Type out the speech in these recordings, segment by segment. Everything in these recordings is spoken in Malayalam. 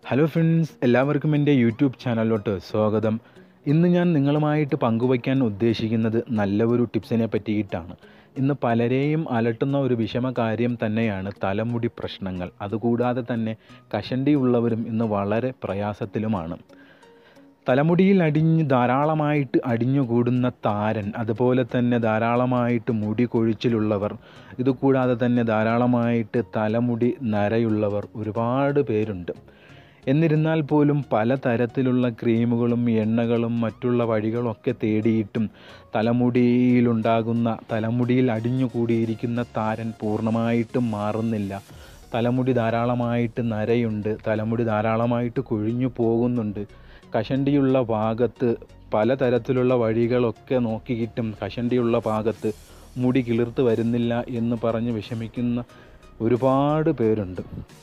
ഹലോ ഫ്രണ്ട്സ് എല്ലാവർക്കും എൻ്റെ യൂട്യൂബ് ചാനലിലോട്ട് സ്വാഗതം ഇന്ന് ഞാൻ നിങ്ങളുമായിട്ട് പങ്കുവയ്ക്കാൻ ഉദ്ദേശിക്കുന്നത് നല്ല ഒരു ടിപ്സിനെ പറ്റിയിട്ടാണ് ഇന്ന് പലരെയും അലട്ടുന്ന ഒരു വിഷമ കാര്യം തന്നെയാണ് തലമുടി പ്രശ്നങ്ങൾ അതുകൂടാതെ തന്നെ കഷണ്ടി ഉള്ളവരും ഇന്ന് വളരെ പ്രയാസത്തിലുമാണ് തലമുടിയിൽ അടിഞ്ഞ് ധാരാളമായിട്ട് അടിഞ്ഞുകൂടുന്ന താരൻ അതുപോലെ തന്നെ ധാരാളമായിട്ട് മുടി കൊഴിച്ചിലുള്ളവർ ഇതുകൂടാതെ തന്നെ ധാരാളമായിട്ട് തലമുടി നരയുള്ളവർ ഒരുപാട് പേരുണ്ട് എന്നിരുന്നാൽ പോലും പലതരത്തിലുള്ള ക്രീമുകളും എണ്ണകളും മറ്റുള്ള വഴികളൊക്കെ തേടിയിട്ടും തലമുടിയിലുണ്ടാകുന്ന തലമുടിയിൽ അടിഞ്ഞുകൂടിയിരിക്കുന്ന താരൻ പൂർണ്ണമായിട്ടും മാറുന്നില്ല തലമുടി ധാരാളമായിട്ട് നരയുണ്ട് തലമുടി ധാരാളമായിട്ട് കൊഴിഞ്ഞു പോകുന്നുണ്ട് കഷണ്ടിയുള്ള ഭാഗത്ത് പലതരത്തിലുള്ള വഴികളൊക്കെ നോക്കിയിട്ടും കഷണ്ടിയുള്ള ഭാഗത്ത് മുടി കിളിർത്ത് വരുന്നില്ല എന്ന് പറഞ്ഞ് വിഷമിക്കുന്ന ഒരുപാട് പേരുണ്ട്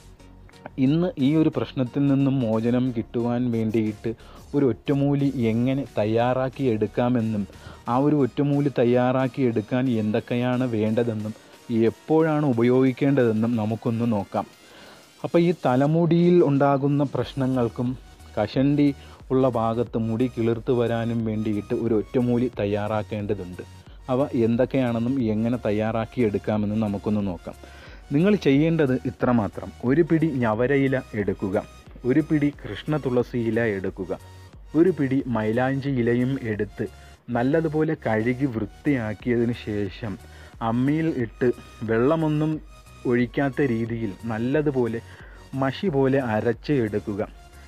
ഇന്ന് ഈ ഒരു പ്രശ്നത്തിൽ നിന്നും മോചനം കിട്ടുവാൻ വേണ്ടിയിട്ട് ഒരു ഒറ്റമൂലി എങ്ങനെ തയ്യാറാക്കി എടുക്കാമെന്നും ആ ഒരു ഒറ്റമൂലി തയ്യാറാക്കി എടുക്കാൻ എന്തൊക്കെയാണ് വേണ്ടതെന്നും എപ്പോഴാണ് ഉപയോഗിക്കേണ്ടതെന്നും നമുക്കൊന്ന് നോക്കാം അപ്പോൾ ഈ തലമുടിയിൽ ഉണ്ടാകുന്ന പ്രശ്നങ്ങൾക്കും കഷണ്ടി ഉള്ള ഭാഗത്ത് മുടി കിളിർത്ത് വരാനും വേണ്ടിയിട്ട് ഒരു ഒറ്റമൂലി തയ്യാറാക്കേണ്ടതുണ്ട് അവ എന്തൊക്കെയാണെന്നും എങ്ങനെ തയ്യാറാക്കി എടുക്കാമെന്നും നമുക്കൊന്ന് നോക്കാം നിങ്ങൾ ചെയ്യേണ്ടത് ഇത്രമാത്രം ഒരു പിടി ഞവരയില എടുക്കുക ഒരു പിടി കൃഷ്ണ തുളസി ഇല എടുക്കുക ഒരു പിടി മൈലാഞ്ചി ഇലയും എടുത്ത് നല്ലതുപോലെ കഴുകി വൃത്തിയാക്കിയതിന് ശേഷം അമ്മിയിൽ ഇട്ട് വെള്ളമൊന്നും ഒഴിക്കാത്ത രീതിയിൽ നല്ലതുപോലെ മഷി പോലെ അരച്ച് എടുക്കുക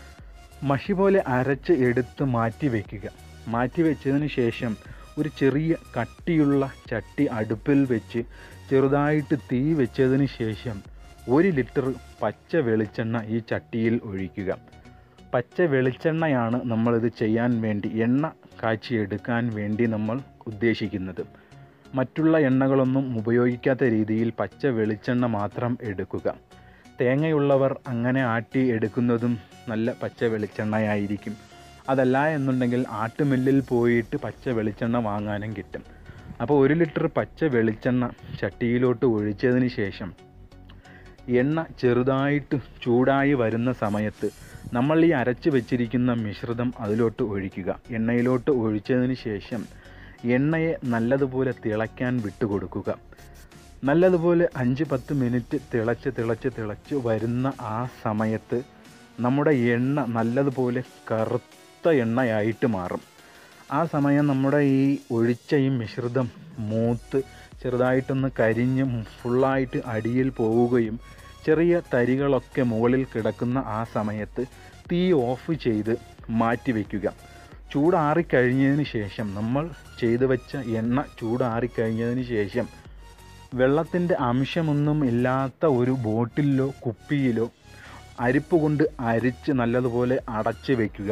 മഷി പോലെ അരച്ച് എടുത്ത് മാറ്റി വയ്ക്കുക മാറ്റി വെച്ചതിന് ശേഷം ഒരു ചെറിയ കട്ടിയുള്ള ചട്ടി അടുപ്പിൽ വെച്ച് ചെറുതായിട്ട് തീ വെച്ചതിന് ശേഷം ഒരു ലിറ്റർ പച്ച വെളിച്ചെണ്ണ ഈ ചട്ടിയിൽ ഒഴിക്കുക പച്ച വെളിച്ചെണ്ണയാണ് നമ്മളിത് ചെയ്യാൻ വേണ്ടി എണ്ണ കാച്ചിയെടുക്കാൻ വേണ്ടി നമ്മൾ ഉദ്ദേശിക്കുന്നത് മറ്റുള്ള എണ്ണകളൊന്നും ഉപയോഗിക്കാത്ത രീതിയിൽ പച്ച വെളിച്ചെണ്ണ മാത്രം എടുക്കുക തേങ്ങയുള്ളവർ അങ്ങനെ ആട്ടി എടുക്കുന്നതും നല്ല പച്ച വെളിച്ചെണ്ണയായിരിക്കും അതല്ല എന്നുണ്ടെങ്കിൽ ആട്ടുമില്ലിൽ പോയിട്ട് പച്ച വെളിച്ചെണ്ണ വാങ്ങാനും കിട്ടും അപ്പോൾ ഒരു ലിറ്റർ പച്ച വെളിച്ചെണ്ണ ചട്ടിയിലോട്ട് ഒഴിച്ചതിന് ശേഷം എണ്ണ ചെറുതായിട്ട് ചൂടായി വരുന്ന സമയത്ത് നമ്മൾ ഈ അരച്ച് വെച്ചിരിക്കുന്ന മിശ്രിതം അതിലോട്ട് ഒഴിക്കുക എണ്ണയിലോട്ട് ഒഴിച്ചതിന് ശേഷം എണ്ണയെ നല്ലതുപോലെ തിളയ്ക്കാൻ വിട്ടുകൊടുക്കുക നല്ലതുപോലെ അഞ്ച് പത്ത് മിനിറ്റ് തിളച്ച് തിളച്ച് തിളച്ച് വരുന്ന ആ സമയത്ത് നമ്മുടെ എണ്ണ നല്ലതുപോലെ കറുത്ത എണ്ണയായിട്ട് മാറും ആ സമയം നമ്മുടെ ഈ ഒഴിച്ച ഈ മിശ്രിതം മൂത്ത് ചെറുതായിട്ടൊന്ന് കരിഞ്ഞ് ഫുള്ളായിട്ട് അടിയിൽ പോവുകയും ചെറിയ തരികളൊക്കെ മുകളിൽ കിടക്കുന്ന ആ സമയത്ത് തീ ഓഫ് ചെയ്ത് മാറ്റി വയ്ക്കുക ചൂടാറിക്കഴിഞ്ഞതിന് ശേഷം നമ്മൾ ചെയ്തു വെച്ച എണ്ണ ചൂടാറിക്കഴിഞ്ഞതിന് ശേഷം വെള്ളത്തിൻ്റെ അംശമൊന്നും ഇല്ലാത്ത ഒരു ബോട്ടിലോ കുപ്പിയിലോ അരിപ്പ് കൊണ്ട് അരിച്ച് നല്ലതുപോലെ അടച്ച് വയ്ക്കുക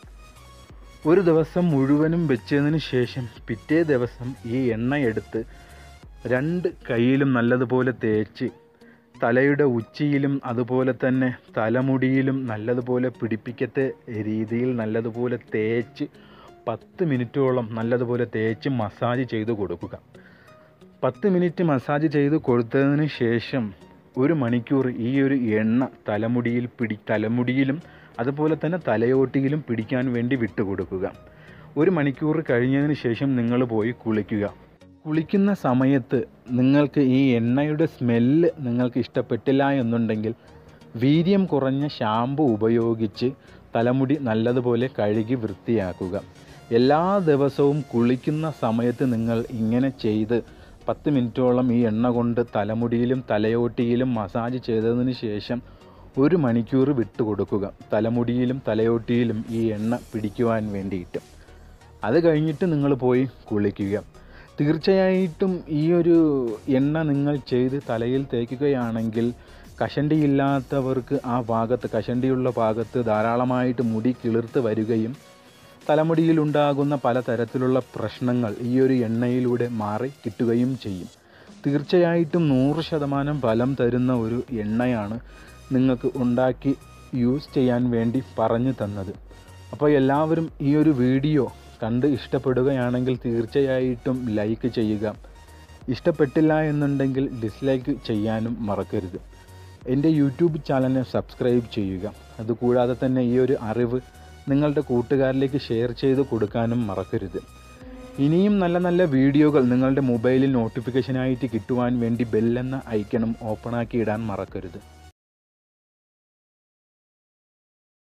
ഒരു ദിവസം മുഴുവനും വെച്ചതിന് ശേഷം പിറ്റേ ദിവസം ഈ എണ്ണ എടുത്ത് രണ്ട് കൈയിലും നല്ലതുപോലെ തേച്ച് തലയുടെ ഉച്ചിയിലും അതുപോലെ തന്നെ തലമുടിയിലും നല്ലതുപോലെ പിടിപ്പിക്കത്ത രീതിയിൽ നല്ലതുപോലെ തേച്ച് പത്ത് മിനിറ്റോളം നല്ലതുപോലെ തേച്ച് മസാജ് ചെയ്ത് കൊടുക്കുക പത്ത് മിനിറ്റ് മസാജ് ചെയ്ത് കൊടുത്തതിന് ശേഷം ഒരു മണിക്കൂർ ഈ ഒരു എണ്ണ തലമുടിയിൽ പിടി തലമുടിയിലും അതുപോലെ തന്നെ തലയോട്ടിയിലും പിടിക്കാൻ വേണ്ടി വിട്ടുകൊടുക്കുക ഒരു മണിക്കൂർ കഴിഞ്ഞതിന് ശേഷം നിങ്ങൾ പോയി കുളിക്കുക കുളിക്കുന്ന സമയത്ത് നിങ്ങൾക്ക് ഈ എണ്ണയുടെ സ്മെല്ല് നിങ്ങൾക്ക് ഇഷ്ടപ്പെട്ടില്ല എന്നുണ്ടെങ്കിൽ വീര്യം കുറഞ്ഞ ഷാമ്പു ഉപയോഗിച്ച് തലമുടി നല്ലതുപോലെ കഴുകി വൃത്തിയാക്കുക എല്ലാ ദിവസവും കുളിക്കുന്ന സമയത്ത് നിങ്ങൾ ഇങ്ങനെ ചെയ്ത് പത്ത് മിനിറ്റോളം ഈ എണ്ണ കൊണ്ട് തലമുടിയിലും തലയോട്ടിയിലും മസാജ് ചെയ്തതിന് ശേഷം ഒരു മണിക്കൂർ വിട്ട് കൊടുക്കുക തലമുടിയിലും തലയോട്ടിയിലും ഈ എണ്ണ പിടിക്കുവാൻ വേണ്ടിയിട്ട് അത് കഴിഞ്ഞിട്ട് നിങ്ങൾ പോയി കുളിക്കുക തീർച്ചയായിട്ടും ഈ ഒരു എണ്ണ നിങ്ങൾ ചെയ്ത് തലയിൽ തേക്കുകയാണെങ്കിൽ കഷണ്ടിയില്ലാത്തവർക്ക് ആ ഭാഗത്ത് കഷണ്ടിയുള്ള ഭാഗത്ത് ധാരാളമായിട്ട് മുടി കിളിർത്ത് വരികയും തലമുടിയിലുണ്ടാകുന്ന പലതരത്തിലുള്ള പ്രശ്നങ്ങൾ ഈ ഒരു എണ്ണയിലൂടെ മാറി കിട്ടുകയും ചെയ്യും തീർച്ചയായിട്ടും നൂറ് ശതമാനം ഫലം തരുന്ന ഒരു എണ്ണയാണ് നിങ്ങൾക്ക് ഉണ്ടാക്കി യൂസ് ചെയ്യാൻ വേണ്ടി പറഞ്ഞു തന്നത് അപ്പോൾ എല്ലാവരും ഈ ഒരു വീഡിയോ കണ്ട് ഇഷ്ടപ്പെടുകയാണെങ്കിൽ തീർച്ചയായിട്ടും ലൈക്ക് ചെയ്യുക ഇഷ്ടപ്പെട്ടില്ല എന്നുണ്ടെങ്കിൽ ഡിസ്ലൈക്ക് ചെയ്യാനും മറക്കരുത് എൻ്റെ യൂട്യൂബ് ചാനലിനെ സബ്സ്ക്രൈബ് ചെയ്യുക അതുകൂടാതെ തന്നെ ഈ ഒരു അറിവ് നിങ്ങളുടെ കൂട്ടുകാരിലേക്ക് ഷെയർ ചെയ്ത് കൊടുക്കാനും മറക്കരുത് ഇനിയും നല്ല നല്ല വീഡിയോകൾ നിങ്ങളുടെ മൊബൈലിൽ നോട്ടിഫിക്കേഷനായിട്ട് കിട്ടുവാൻ വേണ്ടി ബെല്ലെന്ന ഐക്കണും ഓപ്പണാക്കി ഇടാൻ മറക്കരുത്